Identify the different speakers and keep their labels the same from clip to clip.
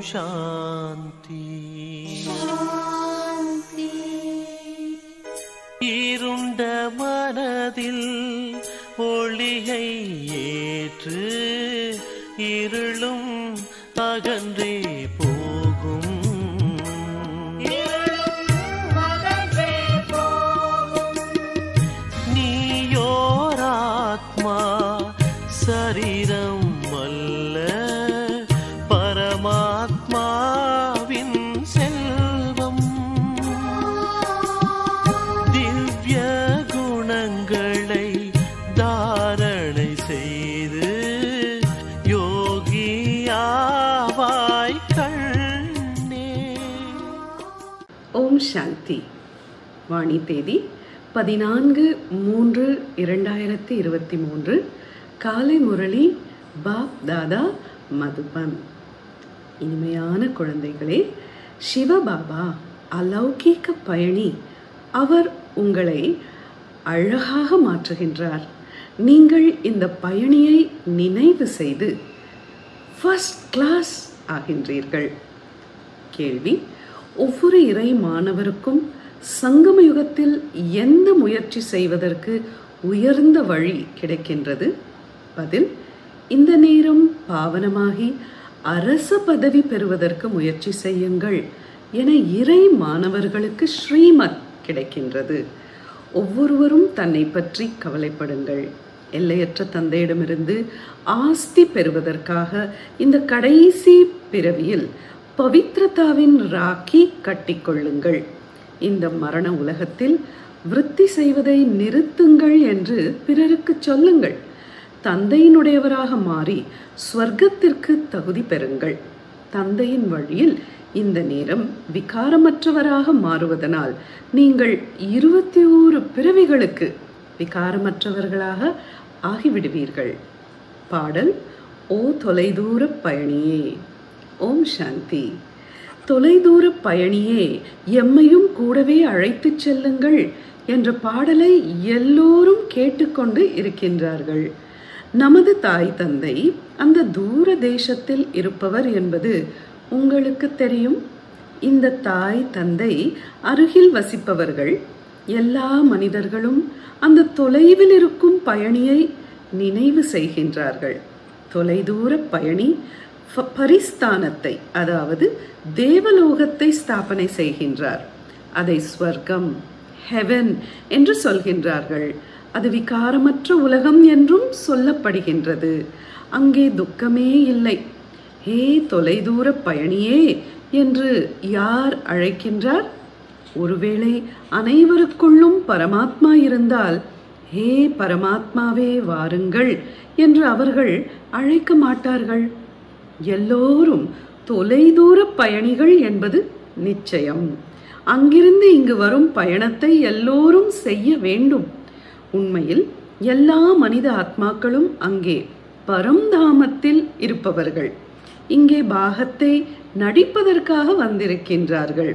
Speaker 1: சாந்தி இருண்ட மனதில் ஒளியை ஏற்று இருளும் அகன்றே போகும் நீயோராத்மா சரீரம் அல்ல பரமாத்மாவின் செல்வம் திவ்ய குணங்களை தாரணை செய்து யோகியாவாய் கண்ணே
Speaker 2: ஓம் சாந்தி வாணி தேதி பதினான்கு மூன்று இரண்டாயிரத்தி இருபத்தி மூன்று காலை முரளி பாப் தாதா மதுபன் இனிமையான குழந்தைகளே சிவபாபா அலௌகீக பயணி அவர் உங்களை அழகாக மாற்றுகின்றார் நீங்கள் இந்த பயணியை நினைவு செய்து ஃபர்ஸ்ட் கிளாஸ் ஆகின்றீர்கள் கேள்வி ஒவ்வொரு இறை மாணவருக்கும் சங்கம யுகத்தில் எந்த முயற்சி செய்வதற்கு உயர்ந்த வழி கிடைக்கின்றது பதில் இந்த நேரம் பாவனமாகி அரச பதவி பெறுவதற்கு முயற்சி செய்யுங்கள் என இறை மாணவர்களுக்கு ஸ்ரீமத் கிடைக்கின்றது ஒவ்வொருவரும் தன்னை பற்றி கவலைப்படுங்கள் எல்லையற்ற தந்தையிடமிருந்து ஆஸ்தி பெறுவதற்காக இந்த கடைசி பிறவியில் பவித்ரதாவின் ராக்கி கட்டிக்கொள்ளுங்கள் இந்த மரண உலகத்தில் விருத்தி செய்வதை நிறுத்துங்கள் என்று பிறருக்கு சொல்லுங்கள் தந்தையினுடையவராக மாறி ஸ்வர்க்கத்திற்கு தகுதி பெறுங்கள் தந்தையின் வழியில் இந்த நேரம் விகாரமற்றவராக மாறுவதனால் நீங்கள் இருபத்தி ஓரு பிறவிகளுக்கு விகாரமற்றவர்களாக ஆகிவிடுவீர்கள் பாடல் ஓ தொலைதூர பயணியே ஓம் சாந்தி தொலைதூர பயணியே எம்மையும் கூடவே அழைத்துச் செல்லுங்கள் என்ற பாடலை எல்லோரும் கேட்டுக்கொண்டு இருக்கின்றார்கள் நமது தாய் தந்தை அந்த தூர தேசத்தில் இருப்பவர் என்பது உங்களுக்கு தெரியும் இந்த தாய் தந்தை அருகில் வசிப்பவர்கள் எல்லா மனிதர்களும் அந்த தொலைவில் இருக்கும் பயணியை நினைவு செய்கின்றார்கள் தொலைதூர பயணி ஃப- பரிஸ்தானத்தை அதாவது தேவலோகத்தை ஸ்தாபனை செய்கின்றார் அதை ஸ்வர்க்கம் ஹெவன் என்று சொல்கின்றார்கள் அது விகாரமற்ற உலகம் என்றும் சொல்லப்படுகின்றது அங்கே துக்கமே இல்லை ஹே தொலைதூர பயணியே என்று யார் அழைக்கின்றார் ஒருவேளை அனைவருக்குள்ளும் பரமாத்மா இருந்தால் ஹே பரமாத்மாவே வாருங்கள் என்று அவர்கள் அழைக்க மாட்டார்கள் எல்லோரும் தொலைதூர பயணிகள் என்பது நிச்சயம் அங்கிருந்து இங்கு வரும் பயணத்தை எல்லோரும் செய்ய வேண்டும் உண்மையில் எல்லா மனித ஆத்மாக்களும் அங்கே பரம்தாமத்தில் இருப்பவர்கள் இங்கே பாகத்தை நடிப்பதற்காக வந்திருக்கின்றார்கள்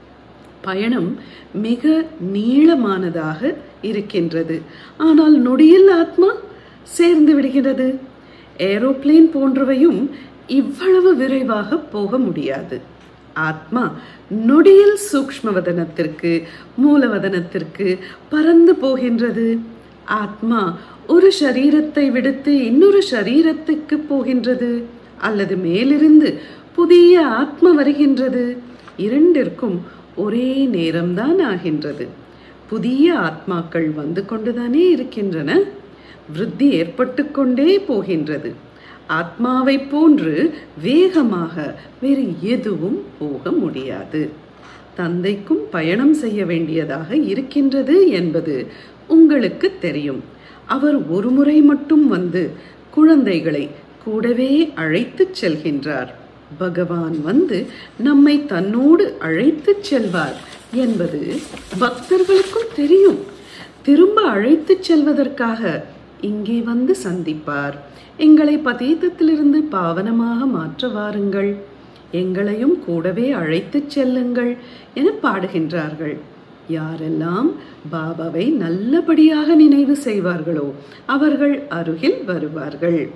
Speaker 2: பயணம் மிக நீளமானதாக இருக்கின்றது ஆனால் நொடியில் ஆத்மா சேர்ந்து விடுகிறது ஏரோப்ளேன் போன்றவையும் இவ்வளவு விரைவாக போக முடியாது ஆத்மா நொடியில் சூக்ஷ்மவதனத்திற்கு மூலவதனத்திற்கு பறந்து போகின்றது ஆத்மா ஒரு சரீரத்தை விடுத்து இன்னொரு சரீரத்துக்கு போகின்றது அல்லது மேலிருந்து புதிய ஆத்மா வருகின்றது இரண்டிற்கும் ஒரே நேரம்தான் ஆகின்றது புதிய ஆத்மாக்கள் வந்து கொண்டுதானே இருக்கின்றன விருத்தி ஏற்பட்டு கொண்டே போகின்றது ஆத்மாவை போன்று வேகமாக வேறு எதுவும் போக முடியாது தந்தைக்கும் பயணம் செய்ய வேண்டியதாக இருக்கின்றது என்பது உங்களுக்கு தெரியும் அவர் ஒரு முறை மட்டும் வந்து குழந்தைகளை கூடவே அழைத்துச் செல்கின்றார் பகவான் வந்து நம்மை தன்னோடு அழைத்துச் செல்வார் என்பது பக்தர்களுக்கும் தெரியும் திரும்ப அழைத்துச் செல்வதற்காக இங்கே வந்து சந்திப்பார் எங்களை பதீதத்திலிருந்து பாவனமாக மாற்ற வாருங்கள் எங்களையும் கூடவே அழைத்துச் செல்லுங்கள் என பாடுகின்றார்கள் யாரெல்லாம் பாபாவை நல்லபடியாக நினைவு செய்வார்களோ அவர்கள் அருகில் வருவார்கள்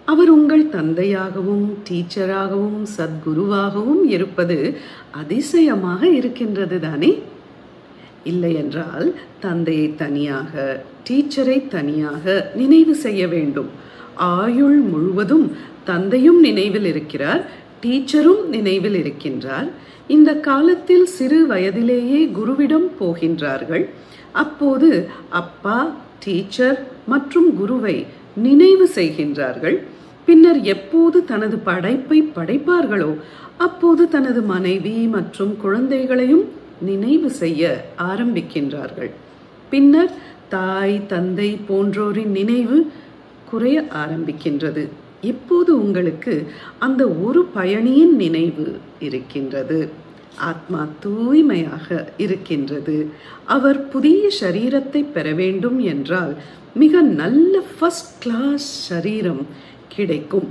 Speaker 2: அவர் உங்கள் தந்தையாகவும் டீச்சராகவும் சத்குருவாகவும் இருப்பது அதிசயமாக இருக்கின்றது தானே இல்லை என்றால் தந்தையை தனியாக டீச்சரை தனியாக நினைவு செய்ய வேண்டும் ஆயுள் முழுவதும் தந்தையும் நினைவில் இருக்கிறார் டீச்சரும் நினைவில் இருக்கின்றார் இந்த காலத்தில் சிறு வயதிலேயே குருவிடம் போகின்றார்கள் அப்போது அப்பா டீச்சர் மற்றும் குருவை நினைவு செய்கின்றார்கள் பின்னர் எப்போது தனது படைப்பை படைப்பார்களோ அப்போது தனது மனைவி மற்றும் குழந்தைகளையும் நினைவு செய்ய ஆரம்பிக்கின்றார்கள் பின்னர் தாய் தந்தை போன்றோரின் நினைவு குறைய ஆரம்பிக்கின்றது இப்போது உங்களுக்கு அந்த ஒரு பயணியின் நினைவு இருக்கின்றது ஆத்மா தூய்மையாக இருக்கின்றது அவர் புதிய சரீரத்தை பெற வேண்டும் என்றால் மிக நல்ல ஃபர்ஸ்ட் கிளாஸ் சரீரம் கிடைக்கும்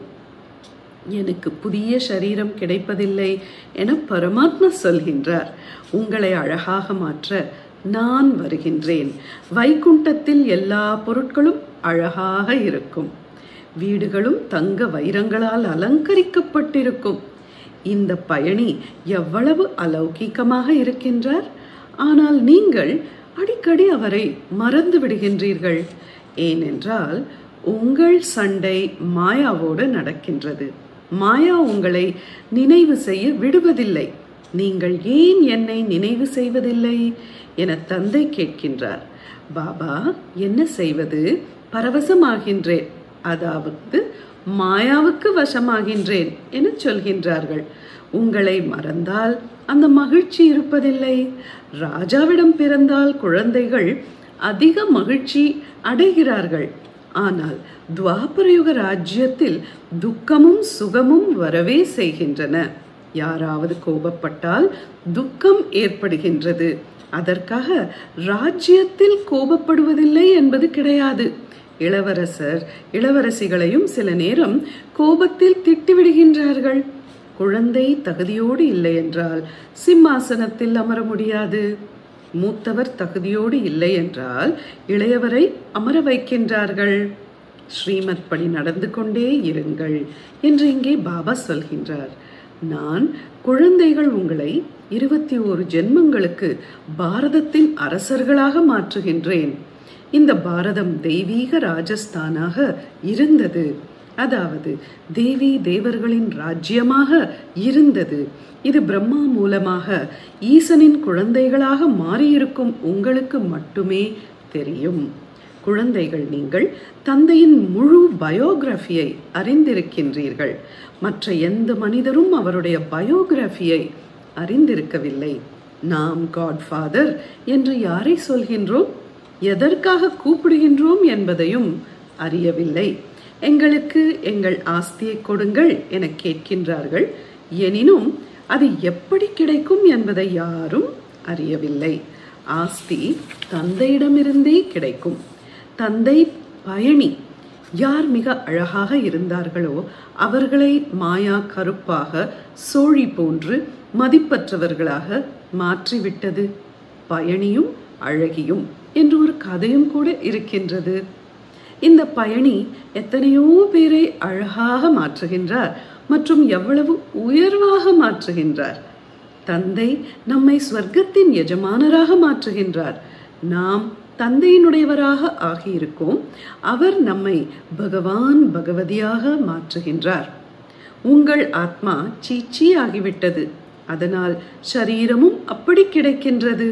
Speaker 2: எனக்கு புதிய சரீரம் கிடைப்பதில்லை என பரமாத்மா சொல்கின்றார் உங்களை அழகாக மாற்ற நான் வருகின்றேன் வைகுண்டத்தில் எல்லா பொருட்களும் அழகாக இருக்கும் வீடுகளும் தங்க வைரங்களால் அலங்கரிக்கப்பட்டிருக்கும் இந்த பயணி எவ்வளவு அலௌகிகமாக இருக்கின்றார் ஆனால் நீங்கள் அடிக்கடி அவரை மறந்து விடுகின்றீர்கள் ஏனென்றால் உங்கள் சண்டை மாயாவோடு நடக்கின்றது மாயா உங்களை நினைவு செய்ய விடுவதில்லை நீங்கள் ஏன் என்னை நினைவு செய்வதில்லை என தந்தை கேட்கின்றார் பாபா என்ன செய்வது பரவசமாகின்றேன் அதாவது மாயாவுக்கு வசமாகின்றேன் என சொல்கின்றார்கள் உங்களை மறந்தால் அந்த மகிழ்ச்சி இருப்பதில்லை ராஜாவிடம் பிறந்தால் குழந்தைகள் அதிக மகிழ்ச்சி அடைகிறார்கள் ஆனால் துவாபரயுக ராஜ்யத்தில் துக்கமும் சுகமும் வரவே செய்கின்றன யாராவது கோபப்பட்டால் துக்கம் ஏற்படுகின்றது அதற்காக ராஜ்யத்தில் கோபப்படுவதில்லை என்பது கிடையாது இளவரசர் இளவரசிகளையும் சில நேரம் கோபத்தில் திட்டிவிடுகின்றார்கள் குழந்தை தகுதியோடு இல்லை என்றால் சிம்மாசனத்தில் அமர முடியாது மூத்தவர் தகுதியோடு இல்லை என்றால் இளையவரை அமர வைக்கின்றார்கள் ஸ்ரீமத் படி நடந்து கொண்டே இருங்கள் என்று இங்கே பாபா சொல்கின்றார் நான் குழந்தைகள் உங்களை இருபத்தி ஓரு ஜென்மங்களுக்கு பாரதத்தின் அரசர்களாக மாற்றுகின்றேன் இந்த பாரதம் தெய்வீக ராஜஸ்தானாக இருந்தது அதாவது தேவி தேவர்களின் ராஜ்யமாக இருந்தது இது பிரம்மா மூலமாக ஈசனின் குழந்தைகளாக மாறியிருக்கும் உங்களுக்கு மட்டுமே தெரியும் குழந்தைகள் நீங்கள் தந்தையின் முழு பயோகிராஃபியை அறிந்திருக்கின்றீர்கள் மற்ற எந்த மனிதரும் அவருடைய பயோகிராஃபியை அறிந்திருக்கவில்லை நாம் காட்ஃபாதர் என்று யாரை சொல்கின்றோம் எதற்காக கூப்பிடுகின்றோம் என்பதையும் அறியவில்லை எங்களுக்கு எங்கள் ஆஸ்தியை கொடுங்கள் என கேட்கின்றார்கள் எனினும் அது எப்படி கிடைக்கும் என்பதை யாரும் அறியவில்லை ஆஸ்தி தந்தையிடமிருந்தே கிடைக்கும் தந்தை பயணி யார் மிக அழகாக இருந்தார்களோ அவர்களை மாயா கருப்பாக சோழி போன்று மதிப்பற்றவர்களாக மாற்றிவிட்டது பயணியும் அழகியும் என்று ஒரு கதையும் கூட இருக்கின்றது இந்த பயணி எத்தனையோ பேரை அழகாக மாற்றுகின்றார் மற்றும் எவ்வளவு உயர்வாக மாற்றுகின்றார் தந்தை நம்மை ஸ்வர்க்கத்தின் எஜமானராக மாற்றுகின்றார் நாம் தந்தையினுடையவராக ஆகியிருக்கோம் அவர் நம்மை பகவான் பகவதியாக மாற்றுகின்றார் உங்கள் ஆத்மா சீச்சி ஆகிவிட்டது அதனால் சரீரமும் அப்படி கிடைக்கின்றது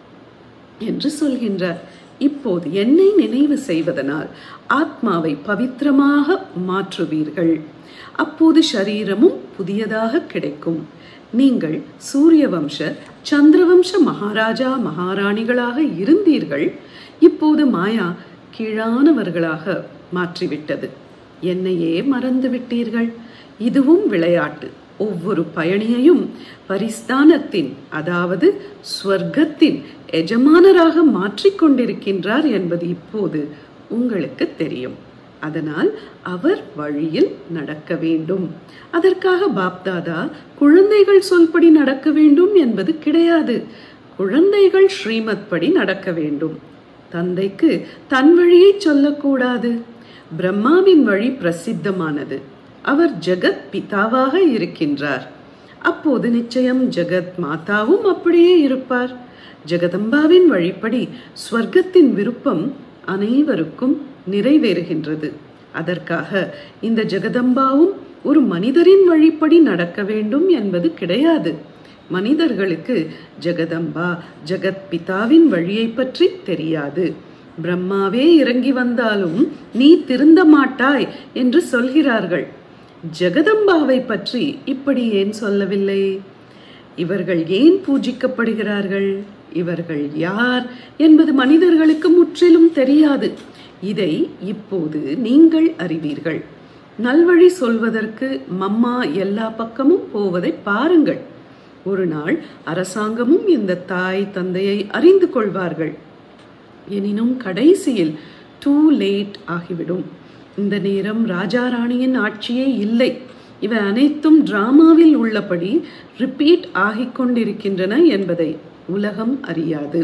Speaker 2: என்று சொல்கின்றார் இப்போது என்னை நினைவு செய்வதனால் ஆத்மாவை பவித்திரமாக மாற்றுவீர்கள் அப்போது சரீரமும் புதியதாக கிடைக்கும் நீங்கள் சூரிய வம்ச சந்திரவம்ச மகாராஜா மகாராணிகளாக இருந்தீர்கள் இப்போது மாயா கீழானவர்களாக மாற்றிவிட்டது என்னையே மறந்து விட்டீர்கள் இதுவும் விளையாட்டு ஒவ்வொரு பயணியையும் பரிஸ்தானத்தின் அதாவது ஸ்வர்க்கத்தின் எஜமானராக மாற்றிக்கொண்டிருக்கின்றார் என்பது இப்போது உங்களுக்கு தெரியும் அதனால் அவர் வழியில் நடக்க வேண்டும் அதற்காக பாப்தாதா குழந்தைகள் சொல்படி நடக்க வேண்டும் என்பது கிடையாது குழந்தைகள் ஸ்ரீமத் படி நடக்க வேண்டும் தந்தைக்கு தன் வழியை சொல்லக்கூடாது பிரம்மாவின் வழி பிரசித்தமானது அவர் ஜெகத் பிதாவாக இருக்கின்றார் அப்போது நிச்சயம் ஜெகத் மாதாவும் அப்படியே இருப்பார் ஜெகதம்பாவின் வழிப்படி ஸ்வர்க்கத்தின் விருப்பம் அனைவருக்கும் நிறைவேறுகின்றது அதற்காக இந்த ஜெகதம்பாவும் ஒரு மனிதரின் வழிப்படி நடக்க வேண்டும் என்பது கிடையாது மனிதர்களுக்கு ஜெகதம்பா ஜெகத் பிதாவின் வழியை பற்றி தெரியாது பிரம்மாவே இறங்கி வந்தாலும் நீ திருந்த மாட்டாய் என்று சொல்கிறார்கள் ஜெகதம்பாவை பற்றி இப்படி ஏன் சொல்லவில்லை இவர்கள் ஏன் பூஜிக்கப்படுகிறார்கள் இவர்கள் யார் என்பது மனிதர்களுக்கு முற்றிலும் தெரியாது இதை இப்போது நீங்கள் அறிவீர்கள் நல்வழி சொல்வதற்கு மம்மா எல்லா பக்கமும் போவதை பாருங்கள் ஒரு நாள் அரசாங்கமும் இந்த தாய் தந்தையை அறிந்து கொள்வார்கள் எனினும் கடைசியில் டூ லேட் ஆகிவிடும் இந்த நேரம் ராஜா ராணியின் ஆட்சியே இல்லை இவை அனைத்தும் டிராமாவில் உள்ளபடி ரிப்பீட் ஆகிக் கொண்டிருக்கின்றன என்பதை உலகம் அறியாது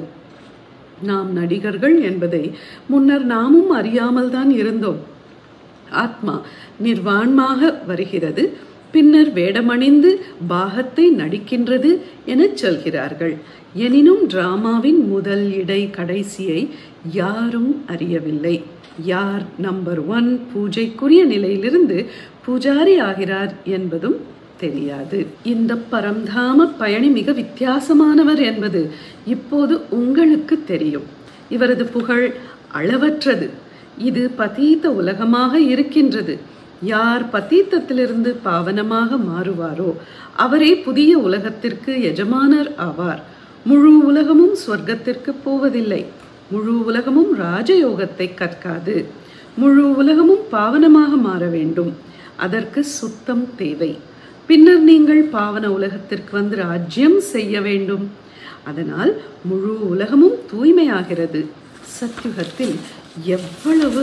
Speaker 2: நாம் நடிகர்கள் என்பதை முன்னர் நாமும் அறியாமல் தான் இருந்தோம் ஆத்மா நிர்வாணமாக வருகிறது பின்னர் வேடமணிந்து பாகத்தை நடிக்கின்றது எனச் சொல்கிறார்கள் எனினும் டிராமாவின் முதல் இடை கடைசியை யாரும் அறியவில்லை யார் நம்பர் ஒன் பூஜைக்குரிய நிலையிலிருந்து பூஜாரி ஆகிறார் என்பதும் தெரியாது இந்த பரம்தாம பயணி மிக வித்தியாசமானவர் என்பது இப்போது உங்களுக்கு தெரியும் இவரது புகழ் அளவற்றது இது பதீத்த உலகமாக இருக்கின்றது யார் பதீத்தத்திலிருந்து பாவனமாக மாறுவாரோ அவரே புதிய உலகத்திற்கு எஜமானர் ஆவார் முழு உலகமும் சொர்க்கத்திற்கு போவதில்லை முழு உலகமும் ராஜயோகத்தை கற்காது முழு உலகமும் பாவனமாக மாற வேண்டும் அதற்கு சுத்தம் தேவை பின்னர் நீங்கள் பாவன உலகத்திற்கு வந்து ராஜ்யம் செய்ய வேண்டும் அதனால் முழு உலகமும் தூய்மையாகிறது சத்யுகத்தில் எவ்வளவு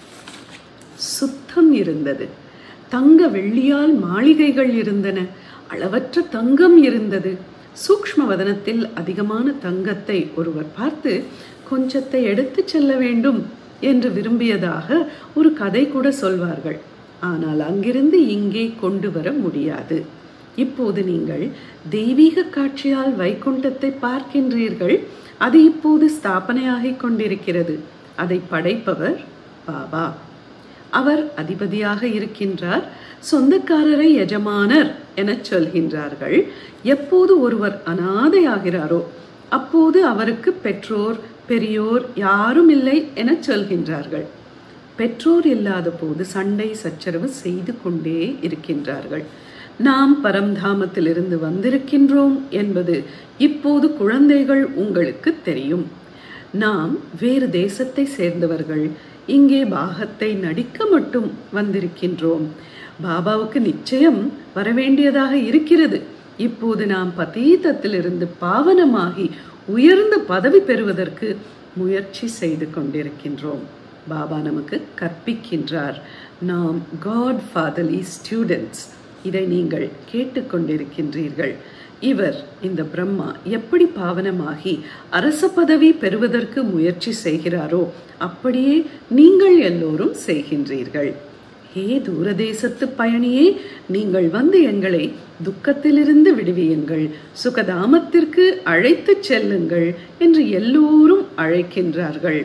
Speaker 2: சுத்தம் இருந்தது தங்க வெள்ளியால் மாளிகைகள் இருந்தன அளவற்ற தங்கம் இருந்தது சூக்ஷ்ம வதனத்தில் அதிகமான தங்கத்தை ஒருவர் பார்த்து கொஞ்சத்தை எடுத்துச் செல்ல வேண்டும் என்று விரும்பியதாக ஒரு கதை கூட சொல்வார்கள் ஆனால் அங்கிருந்து இங்கே கொண்டு வர முடியாது இப்போது நீங்கள் தெய்வீக காட்சியால் வைகுண்டத்தை பார்க்கின்றீர்கள் அது இப்போது ஸ்தாபனையாகிக் கொண்டிருக்கிறது அதை படைப்பவர் பாபா அவர் அதிபதியாக இருக்கின்றார் சொந்தக்காரரை எஜமானர் எனச் சொல்கின்றார்கள் எப்போது ஒருவர் அனாதையாகிறாரோ அப்போது அவருக்கு பெற்றோர் பெரியோர் யாரும் இல்லை எனச் சொல்கின்றார்கள் பெற்றோர் இல்லாத போது சண்டை சச்சரவு செய்து கொண்டே இருக்கின்றார்கள் நாம் பரம்தாமத்திலிருந்து வந்திருக்கின்றோம் என்பது இப்போது குழந்தைகள் உங்களுக்கு தெரியும் நாம் வேறு தேசத்தை சேர்ந்தவர்கள் இங்கே பாகத்தை நடிக்க மட்டும் வந்திருக்கின்றோம் பாபாவுக்கு நிச்சயம் வரவேண்டியதாக இருக்கிறது இப்போது நாம் பதீதத்திலிருந்து பாவனமாகி உயர்ந்த பதவி பெறுவதற்கு முயற்சி செய்து கொண்டிருக்கின்றோம் பாபா நமக்கு கற்பிக்கின்றார் நாம் காட் ஃபாதர்லி ஸ்டூடெண்ட்ஸ் இதை நீங்கள் கேட்டுக்கொண்டிருக்கின்றீர்கள் இவர் இந்த பிரம்மா எப்படி பாவனமாகி அரச பதவி பெறுவதற்கு முயற்சி செய்கிறாரோ அப்படியே நீங்கள் எல்லோரும் செய்கின்றீர்கள் ஹே தூரதேசத்து பயணியே நீங்கள் வந்து எங்களை துக்கத்திலிருந்து விடுவியுங்கள் சுகதாமத்திற்கு அழைத்துச் செல்லுங்கள் என்று எல்லோரும் அழைக்கின்றார்கள்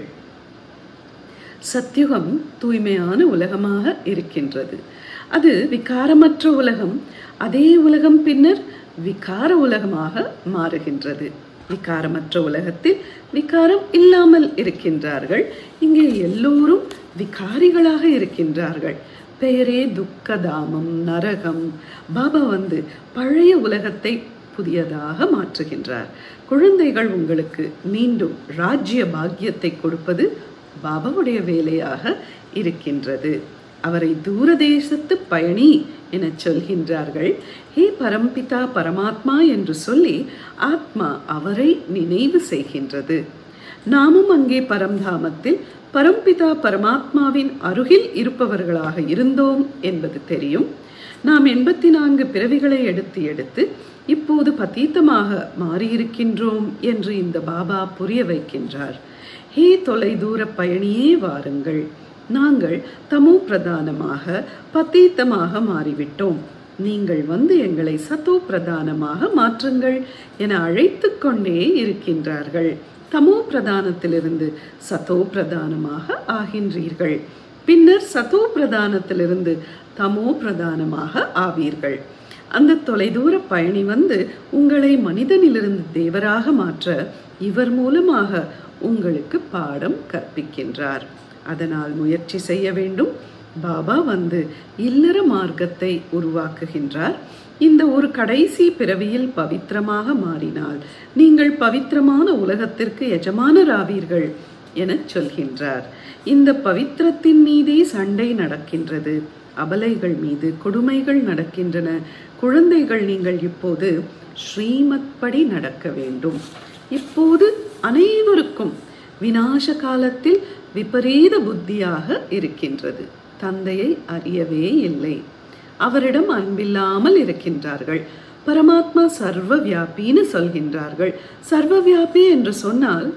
Speaker 2: சத்யுகம் தூய்மையான உலகமாக இருக்கின்றது அது விகாரமற்ற உலகம் அதே உலகம் பின்னர் விகார உலகமாக மாறுகின்றது விகாரமற்ற உலகத்தில் விகாரம் இல்லாமல் இருக்கின்றார்கள் இங்கே எல்லோரும் விகாரிகளாக இருக்கின்றார்கள் பெயரே துக்கதாமம் நரகம் பாபா வந்து பழைய உலகத்தை புதியதாக மாற்றுகின்றார் குழந்தைகள் உங்களுக்கு மீண்டும் ராஜ்ய பாக்கியத்தை கொடுப்பது பாபாவுடைய வேலையாக இருக்கின்றது அவரை தூரதேசத்து பயணி என சொல்கின்றார்கள் ஹே பரம்பிதா பரமாத்மா என்று சொல்லி ஆத்மா அவரை நினைவு செய்கின்றது நாமும் அங்கே பரம்தாமத்தில் பரம்பிதா பரமாத்மாவின் அருகில் இருப்பவர்களாக இருந்தோம் என்பது தெரியும் நாம் எண்பத்தி நான்கு பிறவிகளை எடுத்து எடுத்து இப்போது பதீத்தமாக மாறியிருக்கின்றோம் என்று இந்த பாபா புரிய வைக்கின்றார் ஹே தொலை தூர பயணியே வாருங்கள் நாங்கள் தமோ பிரதானமாக பத்தீத்தமாக மாறிவிட்டோம் நீங்கள் வந்து எங்களை சத்தோ பிரதானமாக மாற்றுங்கள் என அழைத்து கொண்டே இருக்கின்றார்கள் தமோ பிரதானத்திலிருந்து சத்தோ பிரதானமாக ஆகின்றீர்கள் பின்னர் சத்தோ பிரதானத்திலிருந்து தமோ பிரதானமாக ஆவீர்கள் அந்த தொலைதூர பயணி வந்து உங்களை மனிதனிலிருந்து தேவராக மாற்ற இவர் மூலமாக உங்களுக்கு பாடம் கற்பிக்கின்றார் அதனால் முயற்சி செய்ய வேண்டும் பாபா வந்து இல்லற மார்க்கத்தை உருவாக்குகின்றார் இந்த ஒரு கடைசி பிறவியில் பவித்திரமாக மாறினால் நீங்கள் பவித்திரமான உலகத்திற்கு எஜமானராவீர்கள் என சொல்கின்றார் இந்த பவித்திரத்தின் மீதே சண்டை நடக்கின்றது அபலைகள் மீது கொடுமைகள் நடக்கின்றன குழந்தைகள் நீங்கள் இப்போது ஸ்ரீமத் படி நடக்க வேண்டும் இப்போது அனைவருக்கும் வினாச காலத்தில் விபரீத புத்தியாக இருக்கின்றது தந்தையை அறியவே இல்லை அவரிடம் அன்பில்லாமல் இருக்கின்றார்கள் பரமாத்மா சர்வ வியாபின்னு சொல்கின்றார்கள் சர்வ வியாபி என்று சொன்னால்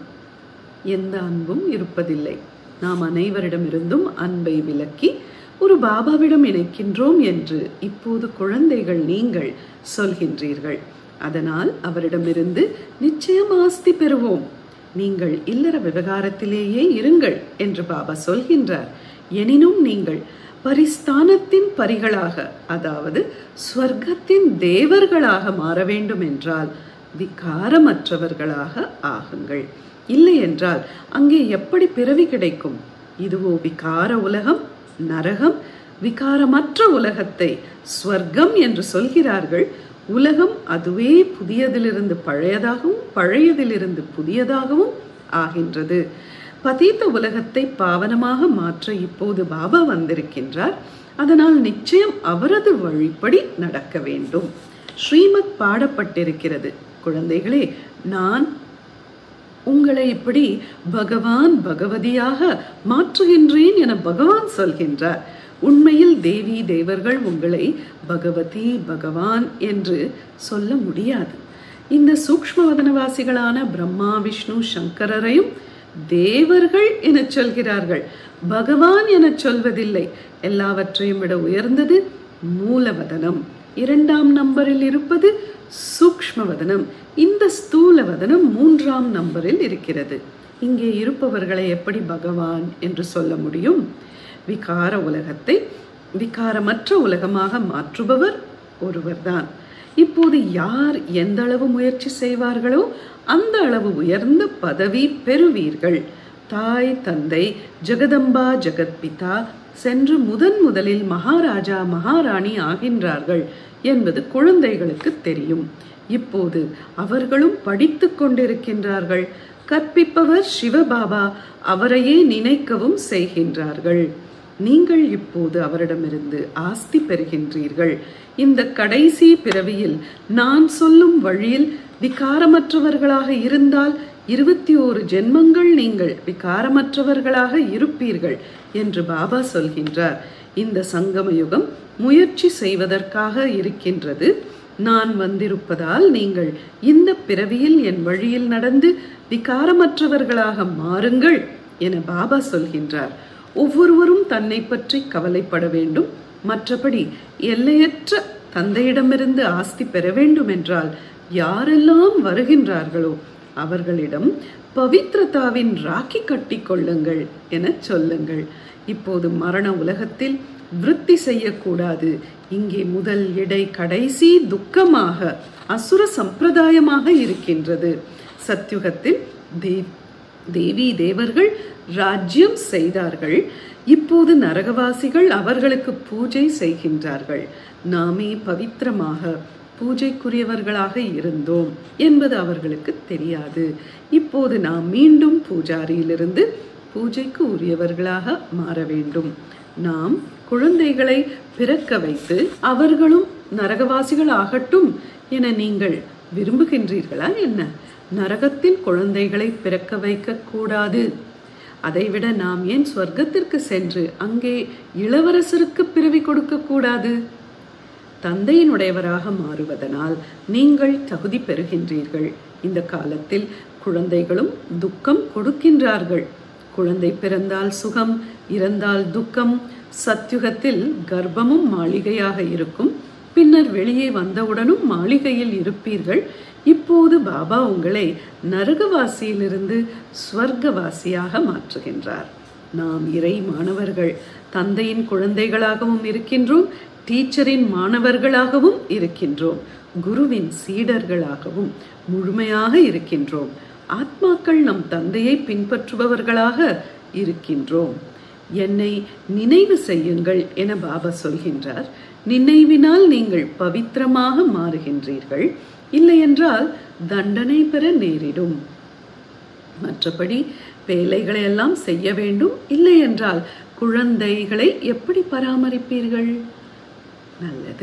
Speaker 2: எந்த அன்பும் இருப்பதில்லை நாம் அனைவரிடமிருந்தும் அன்பை விலக்கி ஒரு பாபாவிடம் இணைக்கின்றோம் என்று இப்போது குழந்தைகள் நீங்கள் சொல்கின்றீர்கள் அதனால் அவரிடமிருந்து நிச்சயம் ஆஸ்தி பெறுவோம் நீங்கள் இல்லற விவகாரத்திலேயே இருங்கள் என்று பாபா சொல்கின்றார் எனினும் நீங்கள் பரிஸ்தானத்தின் பரிகளாக அதாவது ஸ்வர்க்கத்தின் தேவர்களாக மாற வேண்டும் என்றால் விகாரமற்றவர்களாக ஆகுங்கள் இல்லை என்றால் அங்கே எப்படி பிறவி கிடைக்கும் இதுவோ விகார உலகம் நரகம் விகாரமற்ற உலகத்தை ஸ்வர்க்கம் என்று சொல்கிறார்கள் உலகம் அதுவே புதியதிலிருந்து பழையதாகவும் பழையதிலிருந்து புதியதாகவும் ஆகின்றது பதீத்த உலகத்தை பாவனமாக மாற்ற இப்போது பாபா வந்திருக்கின்றார் அதனால் நிச்சயம் அவரது வழிப்படி நடக்க வேண்டும் ஸ்ரீமத் பாடப்பட்டிருக்கிறது குழந்தைகளே நான் உங்களை இப்படி பகவான் பகவதியாக மாற்றுகின்றேன் என பகவான் சொல்கின்றார் உண்மையில் தேவி தேவர்கள் உங்களை பகவதி பகவான் என்று சொல்ல முடியாது இந்த சூக்ஷ்ம வதனவாசிகளான பிரம்மா விஷ்ணு சங்கரரையும் தேவர்கள் என சொல்கிறார்கள் பகவான் என சொல்வதில்லை எல்லாவற்றையும் விட உயர்ந்தது மூலவதனம் இரண்டாம் நம்பரில் இருப்பது சூக்ஷ்மவதனம் இந்த ஸ்தூல வதனம் மூன்றாம் நம்பரில் இருக்கிறது இங்கே இருப்பவர்களை எப்படி பகவான் என்று சொல்ல முடியும் விகார உலகத்தை விகாரமற்ற உலகமாக மாற்றுபவர் ஒருவர்தான் இப்போது யார் எந்த அளவு முயற்சி செய்வார்களோ அந்த அளவு உயர்ந்த பதவி பெறுவீர்கள் தாய் தந்தை ஜெகதம்பா ஜெகத்பிதா சென்று முதன் முதலில் மகாராஜா மகாராணி ஆகின்றார்கள் என்பது குழந்தைகளுக்கு தெரியும் இப்போது அவர்களும் படித்துக் கொண்டிருக்கின்றார்கள் கற்பிப்பவர் சிவபாபா அவரையே நினைக்கவும் செய்கின்றார்கள் நீங்கள் இப்போது அவரிடமிருந்து ஆஸ்தி பெறுகின்றீர்கள் இந்த கடைசி பிறவியில் நான் சொல்லும் வழியில் விகாரமற்றவர்களாக இருந்தால் இருபத்தி ஓரு ஜென்மங்கள் நீங்கள் விகாரமற்றவர்களாக இருப்பீர்கள் என்று பாபா சொல்கின்றார் இந்த சங்கம யுகம் முயற்சி செய்வதற்காக இருக்கின்றது நான் வந்திருப்பதால் நீங்கள் இந்த பிறவியில் என் வழியில் நடந்து விகாரமற்றவர்களாக மாறுங்கள் என பாபா சொல்கின்றார் ஒவ்வொருவரும் தன்னை பற்றி கவலைப்பட வேண்டும் மற்றபடி எல்லையற்ற தந்தையிடமிருந்து ஆஸ்தி பெற வேண்டும் என்றால் யாரெல்லாம் வருகின்றார்களோ அவர்களிடம் பவித்ரதாவின் ராக்கி கட்டி கொள்ளுங்கள் என சொல்லுங்கள் இப்போது மரண உலகத்தில் விருத்தி செய்யக்கூடாது இங்கே முதல் இடை கடைசி துக்கமாக அசுர சம்பிரதாயமாக இருக்கின்றது சத்யுகத்தில் தேவ் தேவி தேவர்கள் ராஜ்யம் செய்தார்கள் இப்போது நரகவாசிகள் அவர்களுக்கு பூஜை செய்கின்றார்கள் நாமே பவித்திரமாக பூஜைக்குரியவர்களாக இருந்தோம் என்பது அவர்களுக்கு தெரியாது இப்போது நாம் மீண்டும் பூஜாரியிலிருந்து பூஜைக்கு உரியவர்களாக மாற வேண்டும் நாம் குழந்தைகளை பிறக்க வைத்து அவர்களும் நரகவாசிகள் ஆகட்டும் என நீங்கள் விரும்புகின்றீர்களா என்ன நரகத்தில் குழந்தைகளை பிறக்க வைக்க கூடாது அதைவிட நாம் ஏன் சொர்க்கத்திற்கு சென்று அங்கே இளவரசருக்கு பிறவி கொடுக்க கூடாது தந்தையினுடையவராக மாறுவதனால் நீங்கள் தகுதி பெறுகின்றீர்கள் இந்த காலத்தில் குழந்தைகளும் துக்கம் கொடுக்கின்றார்கள் குழந்தை பிறந்தால் சுகம் இறந்தால் துக்கம் சத்யுகத்தில் கர்ப்பமும் மாளிகையாக இருக்கும் பின்னர் வெளியே வந்தவுடனும் மாளிகையில் இருப்பீர்கள் இப்போது பாபா உங்களை நரகவாசியிலிருந்து ஸ்வர்க்கவாசியாக மாற்றுகின்றார் நாம் இறை மாணவர்கள் தந்தையின் குழந்தைகளாகவும் இருக்கின்றோம் டீச்சரின் மாணவர்களாகவும் இருக்கின்றோம் குருவின் சீடர்களாகவும் முழுமையாக இருக்கின்றோம் ஆத்மாக்கள் நம் தந்தையை பின்பற்றுபவர்களாக இருக்கின்றோம் என்னை நினைவு செய்யுங்கள் என பாபா சொல்கின்றார் நினைவினால் நீங்கள் பவித்திரமாக மாறுகின்றீர்கள் இல்லையென்றால் தண்டனை பெற நேரிடும் மற்றபடி வேலைகளை எல்லாம் செய்ய வேண்டும் இல்லை என்றால் குழந்தைகளை எப்படி பராமரிப்பீர்கள் நல்லது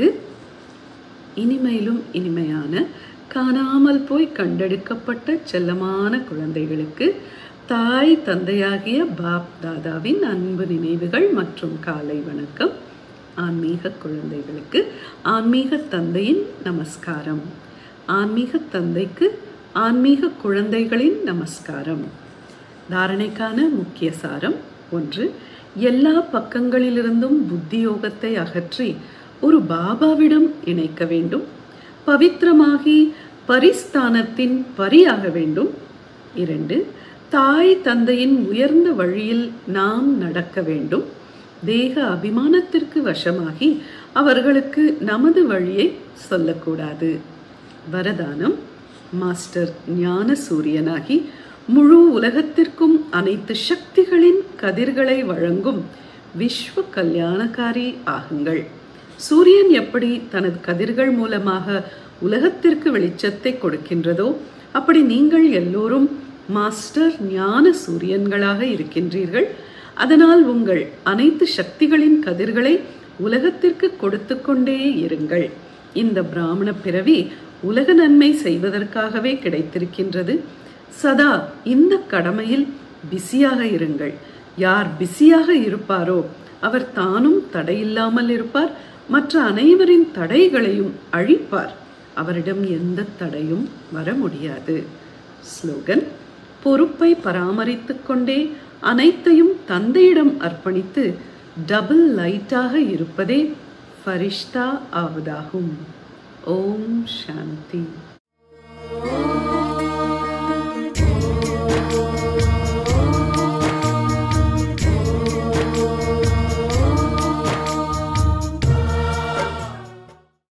Speaker 2: இனிமையிலும் இனிமையான காணாமல் போய் கண்டெடுக்கப்பட்ட செல்லமான குழந்தைகளுக்கு தாய் தந்தையாகிய பாப் தாதாவின் அன்பு நினைவுகள் மற்றும் காலை வணக்கம் ஆன்மீக குழந்தைகளுக்கு ஆன்மீக தந்தையின் நமஸ்காரம் ஆன்மீக தந்தைக்கு ஆன்மீக குழந்தைகளின் நமஸ்காரம் தாரணைக்கான முக்கிய சாரம் ஒன்று எல்லா பக்கங்களிலிருந்தும் புத்தியோகத்தை அகற்றி ஒரு பாபாவிடம் இணைக்க வேண்டும் பவித்திரமாகி பரிஸ்தானத்தின் பரியாக வேண்டும் இரண்டு தாய் தந்தையின் உயர்ந்த வழியில் நாம் நடக்க வேண்டும் தேக அபிமானத்திற்கு வசமாகி அவர்களுக்கு நமது வழியை சொல்லக்கூடாது வரதானம் மாஸ்டர் ஞான சூரியனாகி முழு உலகத்திற்கும் அனைத்து சக்திகளின் கதிர்களை வழங்கும் விஸ்வ கல்யாணக்காரி ஆகுங்கள் சூரியன் எப்படி தனது கதிர்கள் மூலமாக உலகத்திற்கு வெளிச்சத்தை கொடுக்கின்றதோ அப்படி நீங்கள் எல்லோரும் மாஸ்டர் ஞான சூரியன்களாக இருக்கின்றீர்கள் அதனால் உங்கள் அனைத்து சக்திகளின் கதிர்களை உலகத்திற்கு கொடுத்து கொண்டே இருங்கள் இந்த பிராமண பிறவி உலக நன்மை செய்வதற்காகவே கிடைத்திருக்கின்றது சதா இந்த கடமையில் பிஸியாக இருங்கள் யார் பிஸியாக இருப்பாரோ அவர் தானும் தடையில்லாமல் இருப்பார் மற்ற அனைவரின் தடைகளையும் அழிப்பார் அவரிடம் எந்த தடையும் வர முடியாது ஸ்லோகன் பொறுப்பை பராமரித்துக் கொண்டே அனைத்தையும் தந்தையிடம் அர்ப்பணித்து டபுள் லைட்டாக இருப்பதே ஃபரிஷ்தா ஆவதாகும் ஓம் சாந்தி